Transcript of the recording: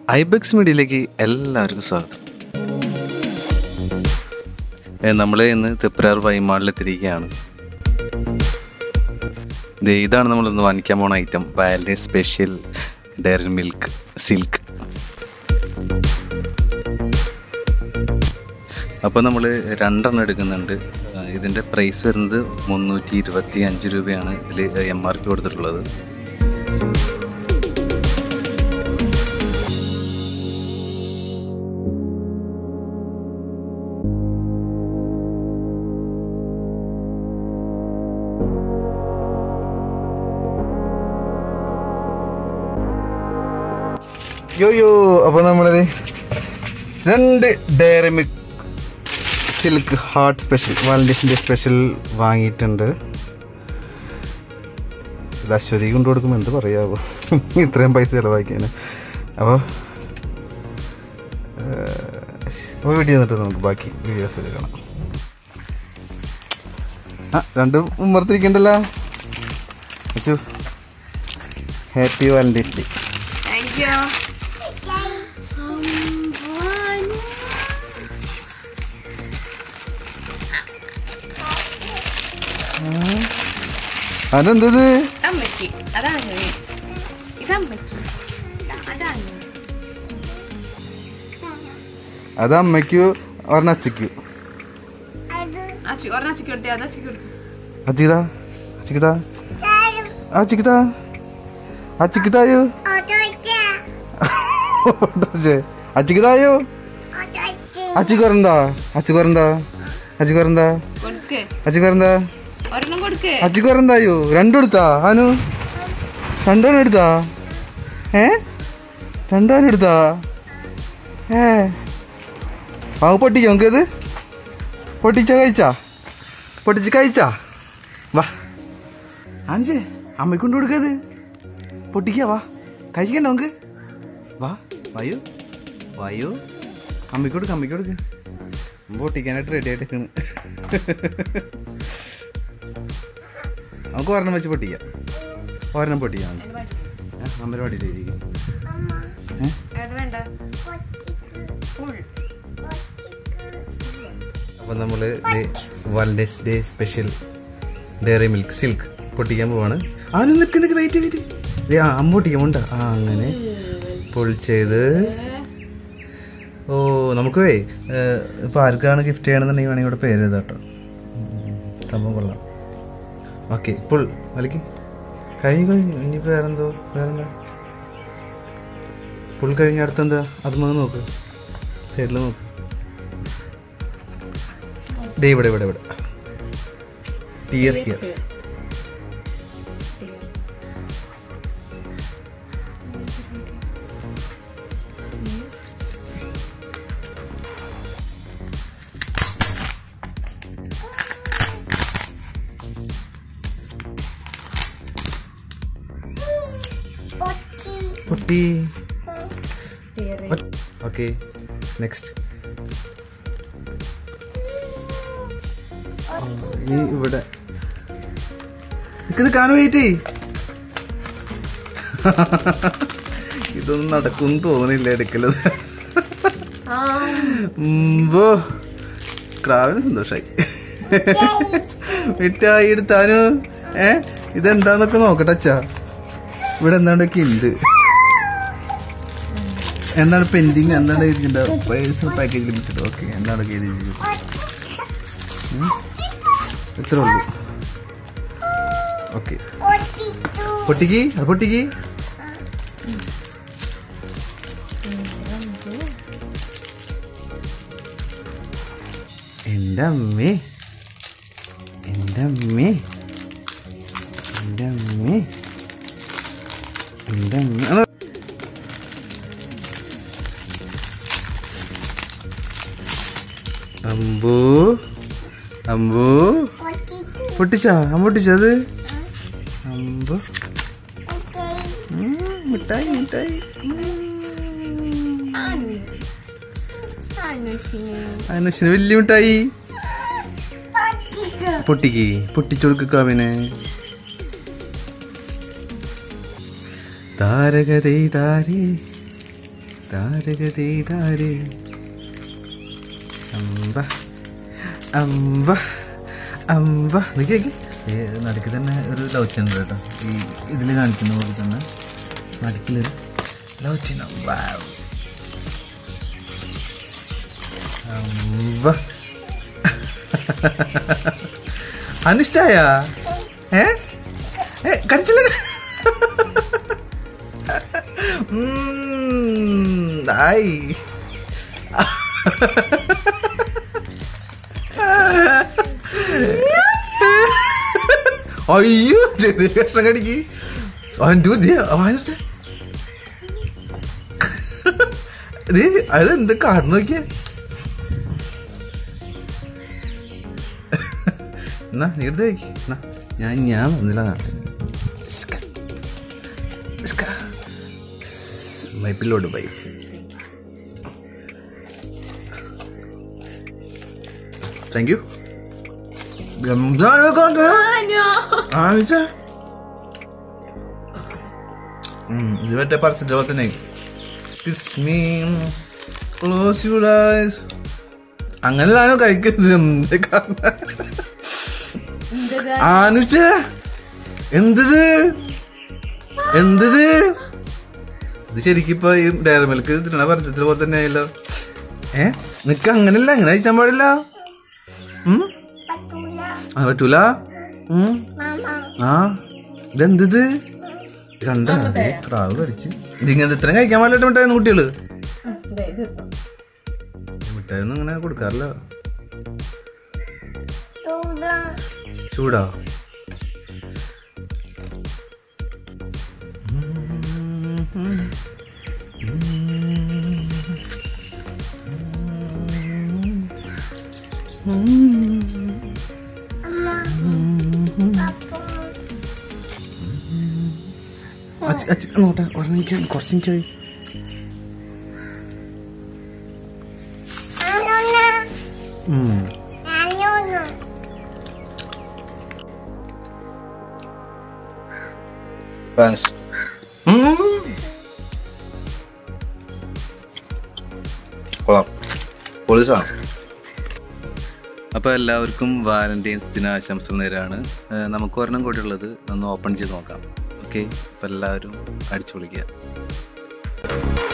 Ibex മീഡിയയിലേക്ക് എല്ലാവർക്കും സ്വാഗതം നമ്മൾ ഇന്ന് തെപ്പരാർ വൈമാളിലെത്തിയിരിക്കുകയാണ് ദേ ഇതാണ് നമ്മളിന്ന് വാങ്ങിക്കാൻ പോണ ഐറ്റം വാലി സ്പെഷ്യൽ ഡയറി മിൽക്ക് സിൽക്ക് അപ്പോൾ നമ്മൾ രണ്ടെണ്ണം എടുക്കുന്നുണ്ട് ആ, ഇതിൻ്റെ പ്രൈസ് വരുന്നത് മുന്നൂറ്റി ഇരുപത്തി അഞ്ച് രൂപയാണ് ഇതിൽ എം ആർ പി കൊടുത്തിട്ടുള്ളത് യോ യോ അപ്പോൾ നമ്മളത് രണ്ട് Dairy Milk Silk heart special വാലന്റൈൻസിൻ്റെ സ്പെഷ്യൽ വാങ്ങിയിട്ടുണ്ട് ഇത് അശ്വതി കൊണ്ട് കൊടുക്കുമ്പോൾ എന്ത് പറയാവോ ഇത്രയും പൈസ ചിലവാക്കിയാണ് അപ്പോൾ അപ്പോൾ വീഡിയോ എന്നിട്ട് നമുക്ക് ബാക്കി വീഡിയോസ് എടുക്കണം ആ രണ്ടും ഉമ്മർത്തിരിക്കണ്ടല്ലോ Achu happy Valentine's day Thank you. അതെന്തത് അമ്മയ്ക്ക് അതാണ് ഇതമ്മയ്ക്ക് അതാണ് അത് അമ്മയ്ക്കു ഒരെണ്ണം അച്ചയ്ക്കു അച്ചി ഒരെണ്ണം അച്ചിക്ക് കൊടുത്തേ അത് അച്ചിക്ക് കൊടുക്കും അച്ചിക്കതാ അച്ചിക്കതാ അച്ചിക്കതാ അച്ചിക്കതായോ അച്ചിക്കതായോ അച്ചിക്കറന്താ അച്ചിക്കറന്താ അച്ചിക്കറന്താ കൊടുക്ക് അച്ചിക്കറന്താ ഒരെണ്ണം കൊടുക്ക് അച്ചിക്കറന്തായോ രണ്ടും എടുത്താ അനു രണ്ടെണ്ണം എടുത്താ ഏ രണ്ടെണ്ണം എടുത്താ ഏ ആ പൊട്ടിക്കാം നമുക്കത് പൊട്ടിച്ച കഴിച്ചാ പൊട്ടിച്ച് കഴിച്ചാ വാ അഞ്ച് അമ്മയ്ക്കൊണ്ട് കൊടുക്കത് പൊട്ടിക്കാ വാ കഴിക്കണ്ട നമുക്ക് വാ വായു വായു അമ്മയ്ക്ക് കൊടുക്ക അമ്മയ്ക്ക് കൊടുക്ക അമ്മ പൊട്ടിക്കാനായിട്ട് റെഡി ആയിട്ട് നിൽക്കണ് നമുക്ക് ഒരെണ്ണം വെച്ച് പൊട്ടിക്കാം ഒരെണ്ണം പൊട്ടിക്കാം അമ്മ പാടിയിട്ടിരിക്കും അത് വേണ്ട ഫുൾ അപ്പോൾ നമ്മൾ Valentine's day special Dairy Milk Silk പൊട്ടിക്കാൻ പോവാണ് ആ നിക്ക് നിക്ക് വെയിറ്റ് വെയിറ്റ് ദേ ആ അമ്മ പൊട്ടിക്കാൻ പോണ്ട ആ അങ്ങനെ പുൾ ചെയ്ത് ഓ നമുക്ക് വേ ഇപ്പൊ ആർക്കാണ് ഗിഫ്റ്റ് ചെയ്യണമെന്നുണ്ടെങ്കിൽ വേണമെങ്കിൽ ഇവിടെ പേര് എഴുതാം കേട്ടോ ഉം, സംഭവം കൊള്ളാം ഓക്കെ പുൾ വലിക്ക് കഴിഞ്ഞു കഴിഞ്ഞു ഇനിയിപ്പോൾ വേറെന്തോ വേറെന്താ പുൾ കഴിഞ്ഞ അടുത്തെന്താ അത് മതി നോക്ക് സൈഡിൽ നോക്ക് ദേ ഇവിടെ ഇവിടെ ഇവിടെ ടിയർ ഹിയർ പൊട്ടി ഓക്കെ നെക്സ്റ്റ് ഇനി ഇവിടെ ഇത് കാണു വെയിറ്റ് ഇതൊന്നും നടക്കും തോന്നുന്നില്ല എടുക്കലത് ഉമ്പോ ക്രാവിന് സന്തോഷായി മിഠായി എടുത്താനു ഏ ഇതെന്താന്നൊക്കെ നോക്കട്ടെ അച്ഛാ ഇവിടെ എന്താണ്ടൊക്കെ ഉണ്ട് എന്താണ് പെൻഡിങ് എന്താണ് എഴുതിയിട്ടുണ്ടോ പൈസ പാക്കേജിൽ വെച്ചിട്ട് ഓക്കെ എന്താണ് എഴുതിയിരിക്കുന്നത് ഇത്രേ ഉള്ളൂ ഓക്കെ പൊട്ടിക്ക് അത് പൊട്ടിക്ക് എൻ്റെ അമ്മേ എൻ്റെ അമ്മേ എൻ്റെ അമ്മേ എൻ്റെ അമ്മ അത് അമ്പൂ അമ്പൂ പൊട്ടിച്ചാ അമ്മ പൊട്ടിച്ചത് അമ്പു ഉം, മിഠായി മിഠായി അതിന് വലിയ മിഠായി പൊട്ടിക്ക് പൊട്ടിച്ചൊടുക്കാവിനെ താരകതേ താരേ താരകതീതാരേ അമ്പ അമ്പ അമ്പ നോക്കി നടുക്ക് തന്നെ ഒരു ലവ് ചിഹ്നം ഉണ്ട് കേട്ടോ ഈ ഇതിൽ കാണിക്കുന്ന പോലെ തന്നെ നടുക്കിലൊരു ലവ് ചിഹ്നം Wow. അമ്പ അനിഷ്ടായ ഏ ഏ കടിച്ചില്ല ഉം, ആയി അയ്യോ ചെറിയ കഷ്ണം കടിക്ക് അവൻ്റെ അവൻ്റെ ഇത് അതെന്ത് കാണു നോക്കിയേ എന്നാ നീ എടുത്ത് വെക്ക് എന്നാ ഞാൻ ഞാൻ വന്നില്ല മൈ പില്ലോട് വൈഫ് താങ്ക് യു ഇത് മറ്റേ പറിച്ചിട്ട് പോലെ തന്നെ kiss me close your eyes അങ്ങനെ ഞാനോ കഴിക്കരുത് എന്ത് കാരണം ആനുച്ച എന്തത് എന്തത് ഇത് ശരിക്കും ഇപ്പൊ ഈ ഡയറി മിൽക്ക് തിന്നണ പറിച്ചത് പോലെ തന്നെ ആയല്ലോ ഏ നിനക്ക് അങ്ങനല്ല അങ്ങനെ കഴിക്കാൻ പാടില്ല ഉം? ആ പറ്റൂല ഉം. ആ ഇതെന്തത് കണ്ട ക്രാവ് കടിച്ച് ഇതിങ്ങനെ ഇത്രയും കഴിക്കാൻ പാടില്ല മിഠായി കുട്ടികള് മിഠായി ഒന്നും അങ്ങനെ കൊടുക്കാറില്ല ചൂടാ നോട്ടെ ഉറങ്ങിക്കാൻ കുറച്ച് മിനിറ്റായി ഉം താങ്ക്സ് കൊള്ളാം പോലീസാണ് അപ്പോൾ എല്ലാവർക്കും വാലന്റൈൻസ് ദിനാശംസകൾ നേരാണ് ഏഹ് നമുക്ക് ഒരെണ്ണം കൂടി ഉള്ളത് ഒന്ന് ഓപ്പൺ ചെയ്ത് നോക്കാം ഓക്കെ അപ്പോൾ എല്ലാവരും അടിച്ചു പൊളിക്കുക